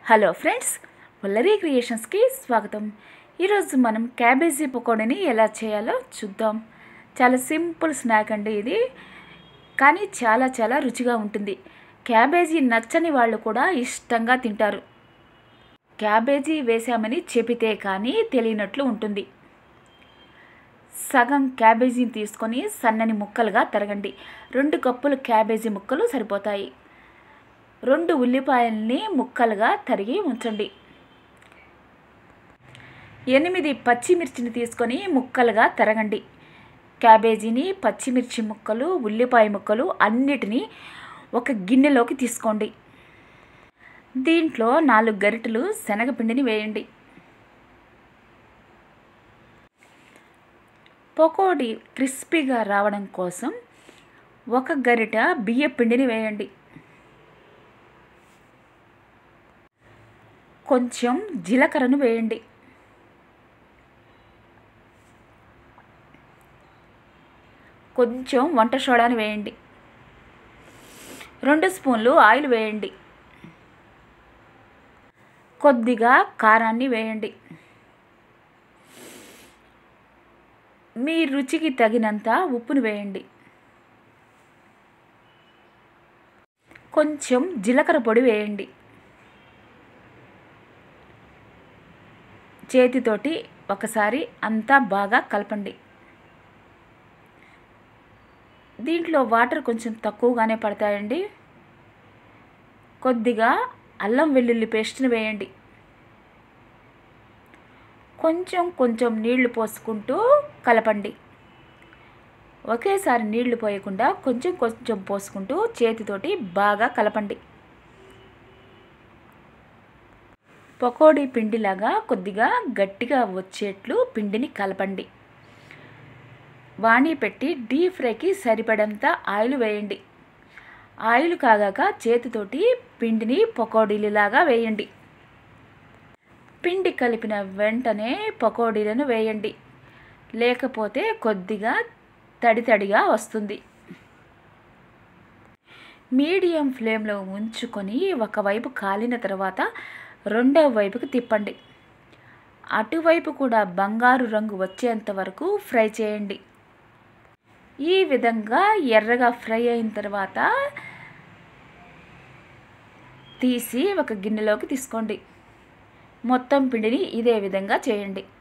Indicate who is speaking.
Speaker 1: hello friends Vallari క్రియేషన్స్కి స్వాగతం ఈరోజు మనం క్యాబేజీ పకోడీని ఎలా చేయాలో చూద్దాం చాలా సింపుల్ స్నాక్ అండి ఇది కానీ చాలా చాలా రుచిగా ఉంటుంది క్యాబేజీ నచ్చని వాళ్ళు కూడా ఇష్టంగా తింటారు క్యాబేజీ వేసామని చెబితే కానీ తెలియనట్లు ఉంటుంది సగం క్యాబేజీని తీసుకొని సన్నని ముక్కలుగా తరగండి రెండు కప్పులు క్యాబేజీ ముక్కలు సరిపోతాయి రెండు ఉల్లిపాయల్ని ముక్కలుగా తరిగి ఉంచండి ఎనిమిది పచ్చిమిర్చిని తీసుకొని ముక్కలుగా తరగండి క్యాబేజీని పచ్చిమిర్చి ముక్కలు ఉల్లిపాయ ముక్కలు అన్నిటినీ ఒక గిన్నెలోకి తీసుకోండి దీంట్లో నాలుగు గరిటెలు శనగపిండిని వేయండి పకోడీ క్రిస్పీగా రావడం కోసం ఒక గరిట బియ్య పిండిని వేయండి కొంచెం జీలకర్రను వేయండి కొంచెం వంట సోడాని వేయండి రెండు స్పూన్లు ఆయిల్ వేయండి కొద్దిగా కారాన్ని వేయండి మీ రుచికి తగినంత ఉప్పును వేయండి కొంచెం జీలకర్ర పొడి వేయండి చేతితోటి ఒకసారి అంతా బాగా కలపండి దీంట్లో వాటర్ కొంచెం తక్కువగానే పడతాయండి కొద్దిగా అల్లం వెల్లుల్లి పేస్ట్ని వేయండి కొంచెం కొంచెం నీళ్లు పోసుకుంటూ కలపండి ఒకేసారి నీళ్లు పోయకుండా కొంచెం కొంచెం పోసుకుంటూ చేతితోటి బాగా కలపండి పకోడీ పిండిలాగా కొద్దిగా గట్టిగా వచ్చేట్లు పిండిని కలపండి వాణి పెట్టి డీప్ ఫ్రైకి సరిపడంత ఆయిల్ వేయండి ఆయిల్ కాగాక చేతితోటి పిండిని పకోడీలాగా వేయండి పిండి కలిపిన వెంటనే పకోడీలను వేయండి లేకపోతే కొద్దిగా తడి తడిగా వస్తుంది మీడియం ఫ్లేమ్లో ఉంచుకొని ఒకవైపు కాలిన తర్వాత రెండో వైపుకి తిప్పండి అటువైపు కూడా బంగారు రంగు వచ్చేంత వరకు ఫ్రై చేయండి ఈ విధంగా ఎర్రగా ఫ్రై అయిన తర్వాత తీసి ఒక గిన్నెలోకి తీసుకోండి మొత్తం పిండిని ఇదే విధంగా చేయండి